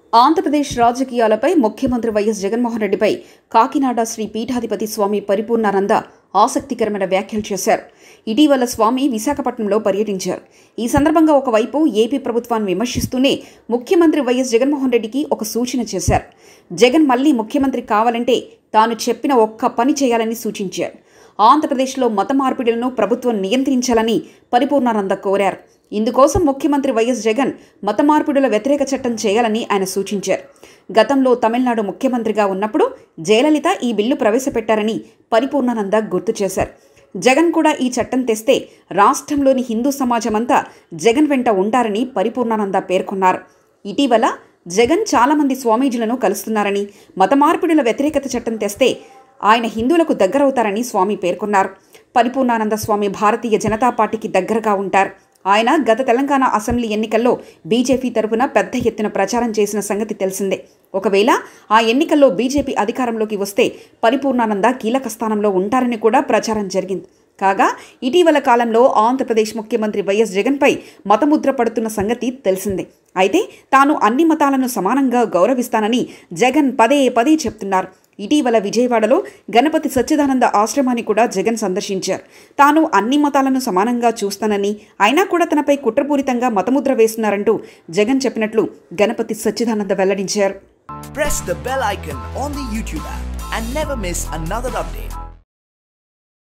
ఆంధ్రప్రదేశ్ రాజకీయాలపై ముఖ్యమంత్రి వైఎస్ జగన్మోహన్ రెడ్డిపై కాకినాడ శ్రీ పీఠాధిపతి స్వామి పరిపూర్ణానంద ఆసక్తికరమైన వ్యాఖ్యలు చేశారు ఇటీవల స్వామి విశాఖపట్నంలో పర్యటించారు ఈ సందర్భంగా ఒకవైపు ఏపీ ప్రభుత్వాన్ని విమర్శిస్తూనే ముఖ్యమంత్రి వైఎస్ జగన్మోహన్ రెడ్డికి ఒక సూచన చేశారు జగన్ మళ్లీ ముఖ్యమంత్రి కావాలంటే తాను చెప్పిన ఒక్క పని చేయాలని సూచించారు ఆంధ్రప్రదేశ్లో మత మార్పిడులను ప్రభుత్వం నియంత్రించాలని పరిపూర్ణానంద కోరారు ఇందుకోసం ముఖ్యమంత్రి వైఎస్ జగన్ మత మార్పిడుల వ్యతిరేక చట్టం చేయాలని ఆయన సూచించారు గతంలో తమిళనాడు ముఖ్యమంత్రిగా ఉన్నప్పుడు జయలలిత ఈ బిల్లు ప్రవేశపెట్టారని పరిపూర్ణానంద గుర్తు చేశారు జగన్ కూడా ఈ చట్టం తెస్తే రాష్ట్రంలోని హిందూ సమాజమంతా జగన్ వెంట ఉంటారని పరిపూర్ణానంద పేర్కొన్నారు ఇటీవల జగన్ చాలామంది స్వామీజీలను కలుస్తున్నారని మత మార్పిడుల వ్యతిరేకత చట్టం తెస్తే ఆయన హిందువులకు దగ్గరవుతారని స్వామి పేర్కొన్నారు పరిపూర్ణానంద స్వామి భారతీయ జనతా పార్టీకి దగ్గరగా ఉంటారు ఆయన గత తెలంగాణ అసెంబ్లీ ఎన్నికల్లో బీజేపీ తరపున పెద్ద ఎత్తున ప్రచారం చేసిన సంగతి తెలిసిందే ఒకవేళ ఆ ఎన్నికల్లో బీజేపీ అధికారంలోకి వస్తే పరిపూర్ణానంద కీలక స్థానంలో ఉంటారని కూడా ప్రచారం జరిగింది కాగా ఇటీవల కాలంలో ఆంధ్రప్రదేశ్ ముఖ్యమంత్రి వైఎస్ జగన్పై మతముద్ర పడుతున్న సంగతి తెలిసిందే అయితే తాను అన్ని మతాలను సమానంగా గౌరవిస్తానని జగన్ పదే పదే చెప్తున్నారు ఇటీవల విజయవాడలో గణపతి సచ్చిదానంద ఆశ్రమాన్ని కూడా జగన్ సందర్శించారు తాను అన్ని మతాలను సమానంగా చూస్తానని అయినా కూడా తనపై కుట్రపూరితంగా మతముద్ర వేస్తున్నారంటూ జగన్ చెప్పినట్లు గణపతి సచ్చిదానంద వెల్లడించారు Press the bell icon on the YouTube app and never miss another update.